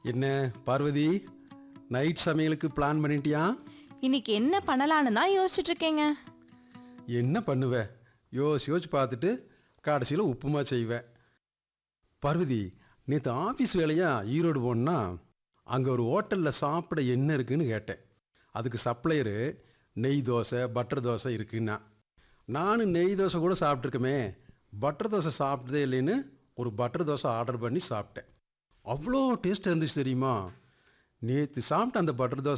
என்ன பார்வதி நைட் சமையலுக்கு பிளான் பண்ணிட்டியா இன்னைக்கு என்ன பண்ணலான்னு தான் யோசிச்சுட்டு இருக்கேங்க என்ன பண்ணுவ யோசி யோசிச்சு பார்த்துட்டு கடைசியில் உப்புமா செய்வேன் பார்வதி நேற்று ஆஃபீஸ் வேலையா ஈரோடு போனா அங்கே ஒரு ஹோட்டலில் சாப்பிட என்ன இருக்குன்னு கேட்டேன் அதுக்கு சப்ளையரு நெய் தோசை பட்டர் தோசை இருக்குன்னா நானும் நெய் தோசை கூட சாப்பிட்ருக்கமே பட்டர் தோசை சாப்பிட்டதே இல்லைன்னு ஒரு பட்டர் தோசை ஆர்டர் பண்ணி சாப்பிட்டேன் அவ்வளோ டேஸ்ட் இருந்துச்சு தெரியுமா நேற்று சாப்பிட்ட அந்த பட்டர் தோசை